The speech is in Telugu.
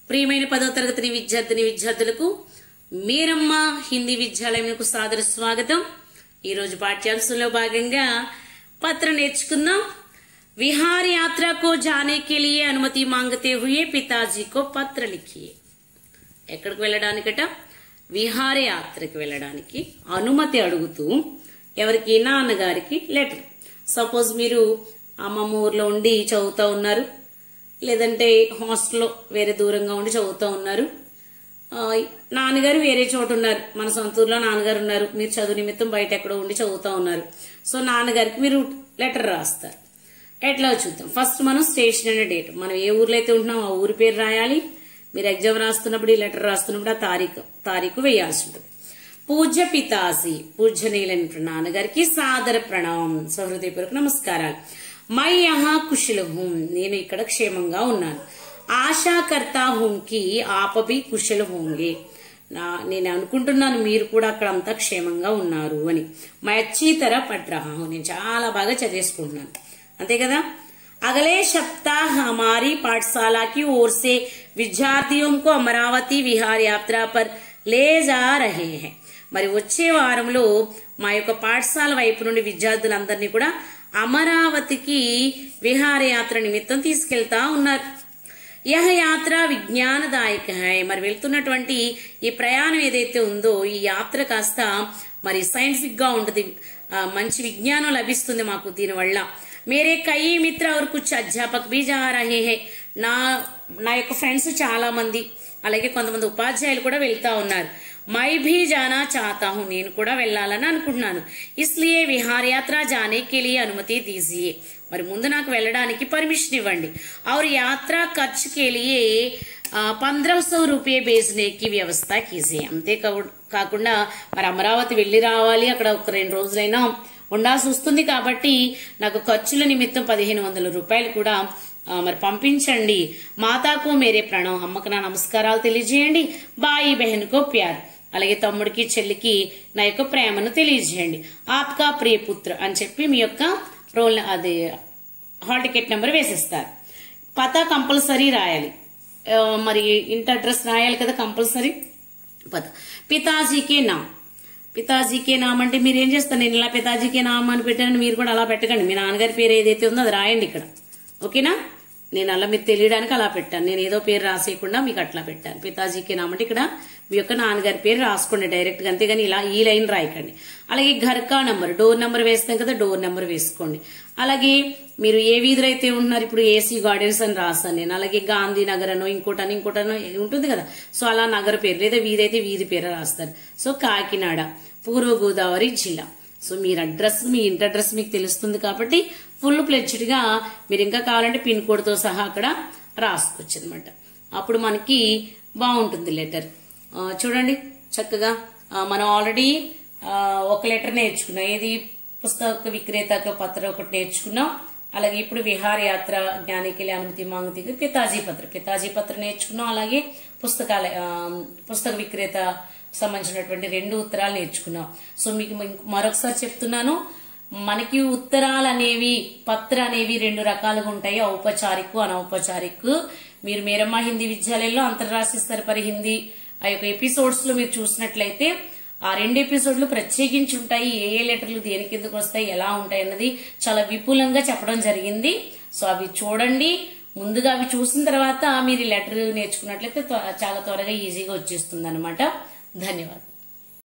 ప్రియమైన పదవ తరగతి విద్యార్థిని విద్యార్థులకు మీరమ్మ హిందీ విద్యాలయంకు సాదర స్వాగతం ఈరోజు పాఠ్యాంశంలో భాగంగా పత్ర నేర్చుకుందాం విహార్ యాత్ర కో జానే కే లియే అనుమతి మాంగతే హుయే పితాజీ కో పత్ర లిఖియే ఎక్కడికి వెళ్ళడానికట విహారయాత్రకి వెళ్ళడానికి అనుమతి అడుగుతూ ఎవరికి నాన్నగారికి లెటర్ సపోజ్ మీరు అమ్మమ్మ ఊర్లో ఉండి చదువుతా ఉన్నారు లేదంటే హాస్టల్లో వేరే దూరంగా ఉండి చదువుతూ ఉన్నారు ఆ, నాన్నగారు వేరే చోట ఉన్నారు మన సొంత ఊర్లో నాన్నగారు ఉన్నారు మీరు చదువు నిమిత్తం బయట ఎక్కడో ఉండి చదువుతా ఉన్నారు సో నాన్నగారికి మీరు లెటర్ రాస్తారు ఎట్లా చూద్దాం ఫస్ట్ మనం స్టేషన్ అనే డేట్ మనం ఏ ఊర్లో అయితే ఉంటున్నాం ఆ ఊరి పేరు రాయాలి మీరు ఎగ్జామ్ రాస్తున్నప్పుడు ఈ లెటర్ రాస్తున్నప్పుడు ఆ తారీఖు తారీఖు వేయాల్సి ఉంటుంది పూజ్య పితాసి పూజ్యనీయులైన నాన్నగారికి సాదర ప్రణామం సహృదయపూర్వక నమస్కారాలు మై యహా కుశల హూం నేను ఇక్కడ క్షేమంగా ఉన్నాను ఆశా కర్తా హూం కి ఆప భీ కుశల హోంగే నా నేను అనుకుంటున్నాను మీరు కూడా అక్కడ అంతా క్షేమంగా ఉన్నారు అని మై అచ్చీ తర పట్ రహా హూం. నేను చాలా బాగా చదివేసుకుంటున్నాను అంతే కదా अगले सप्ताह हमारी पाठशाला की ओर से विद्यार्थियों को अमरावती विहार यात्रा पर ले जा रहे हैं మరి వచ్చే వారంలో మా యొక్క పాఠశాల వైపు నుండి విద్యార్థులందరినీ కూడా అమరావతికి విహారయాత్ర నిమిత్తం తీసుకెళ్తా ఉన్నారు యహ యాత్ర విజ్ఞానదాయక హై మరి వెళ్తున్నటువంటి ఈ ప్రయాణం ఏదైతే ఉందో ఈ యాత్ర కాస్త మరి సైంటిఫిక్ గా ఉంటుంది ఆ, మంచి విజ్ఞానం లభిస్తుంది మాకు దీనివల్ల మేరే కై మిత్ర और कुछ అధ్యాపक भी जा रहे हैं నా నా యొక్క ఫ్రెండ్స్ చాలా మంది అలాగే కొంతమంది ఉపాధ్యాయులు కూడా వెళ్తా ఉన్నారు మై భీ జానా చాతా హూ నేను కూడా వెళ్ళాలని అనుకుంటున్నాను ఇస్లియే విహారయాత్ర జానే కే లియే అనుమతి దీజియే మరి ముందు నాకు వెళ్ళడానికి పర్మిషన్ ఇవ్వండి और యాత్ర ఖర్చు కే లియే పంద్రవ సౌ రూపాయ బేజ్నేకి వ్యవస్థ కీజే అంతే కావు- కాకుండా మరి అమరావతి వెళ్ళి రావాలి అక్కడ ఒక రెండు రోజులైనా ఉండాల్సి వస్తుంది కాబట్టి నాకు ఖర్చుల నిమిత్తం పదిహేను వందల రూపాయలు కూడా ఆ, మరి పంపించండి మాతాకు మేరే ప్రణం అమ్మకు నా నమస్కారాలు తెలియజేయండి బాయి బెహన్కో ప్యార్ అలాగే తమ్ముడికి చెల్లికి నా యొక్క ప్రేమను తెలియజేయండి ఆప్కా ప్రియపుత్ర అని చెప్పి మీ యొక్క రోల్ అది హాల్ టికెట్ నెంబర్ వేసేస్తారు పతా కంపల్సరీ రాయాలి ఆ, మరి ఇంటి అడ్రస్ రాయాలి కదా కంపల్సరీ పత పితాజీకే నామ్ పితాజీకే నామ్ అంటే మీరు ఏం చేస్తారు నేను ఇలా పితాజీకే నామ్ అని పెట్టాను మీరు కూడా అలా పెట్టకండి మీ నాన్నగారి పేరు ఏదైతే ఉందో అది రాయండి ఇక్కడ ఓకేనా నేను అలా మీకు తెలియడానికి అలా పెట్టాను నేను ఏదో పేరు రాసేయకుండా మీకు అట్లా పెట్టాను పితాజీకే నామ్ అంటే ఇక్కడ మీ యొక్క నాన్నగారి పేరు రాసుకోండి డైరెక్ట్ గా అంతేగాని ఇలా ఈ లైన్ రాయకండి అలాగే ఘర్కా నంబర్ డోర్ నెంబర్ వేస్తాం కదా డోర్ నెంబర్ వేసుకోండి అలాగే మీరు ఏ వీధిలో అయితే ఉంటున్నారు ఇప్పుడు ఏసీ గార్డెన్స్ అని రాస్తాను నేను అలాగే గాంధీ నగర్ అనో ఇంకోటనో ఇంకోటనో ఉంటుంది కదా సో అలా నగర పేరు లేదా వీధి అయితే వీధి పేరు రాస్తారు సో కాకినాడ పూర్వ గోదావరి జిల్లా సో మీరు అడ్రస్ మీ ఇంటి అడ్రస్ మీకు తెలుస్తుంది కాబట్టి ఫుల్ ప్లెడ్జ్డ్ గా మీరు ఇంకా కావాలంటే పిన్ కోడ్ తో సహా అక్కడ రాసుకోవచ్చు అనమాట అప్పుడు మనకి బాగుంటుంది లెటర్ చూడండి చక్కగా ఆ, మనం ఆల్రెడీ ఒక లెటర్ నేర్చుకున్నాం ఏది పుస్తక విక్రేతకు పత్ర ఒకటి నేర్చుకున్నాం అలాగే ఇప్పుడు విహార యాత్ర జ్ఞానికి అనుమతి మాంగతికి పితాజీ పత్ర పితాజీ పత్ర నేర్చుకున్నాం అలాగే పుస్తకాల ఆ, పుస్తక విక్రేత సంబంధించినటువంటి రెండు ఉత్తరాలు నేర్చుకున్నాం సో మీకు ఇంక- మరొకసారి చెప్తున్నాను మనకి ఉత్తరాలు అనేవి పత్ర అనేవి రెండు రకాలుగా ఉంటాయి ఔపచారిక్ అనౌపచారిక్ మీరు మేరమ్మ హిందీ విద్యాలయంలో అంతర్రాష్ట్రీయ స్తరపరి హిందీ ఆ యొక్క ఎపిసోడ్స్ లో మీరు చూసినట్లయితే ఆ రెండు ఎపిసోడ్లు ప్రత్యేకించి ఉంటాయి ఏ ఏ లెటర్లు దేని కిందకు వస్తాయి ఎలా ఉంటాయి అన్నది చాలా విపులంగా చెప్పడం జరిగింది సో అవి చూడండి ముందుగా అవి చూసిన తర్వాత మీరు ఈ లెటర్ నేర్చుకున్నట్లయితే త్వ- చాలా త్వరగా ఈజీగా వచ్చేస్తుంది అనమాట ధన్యవాదాలు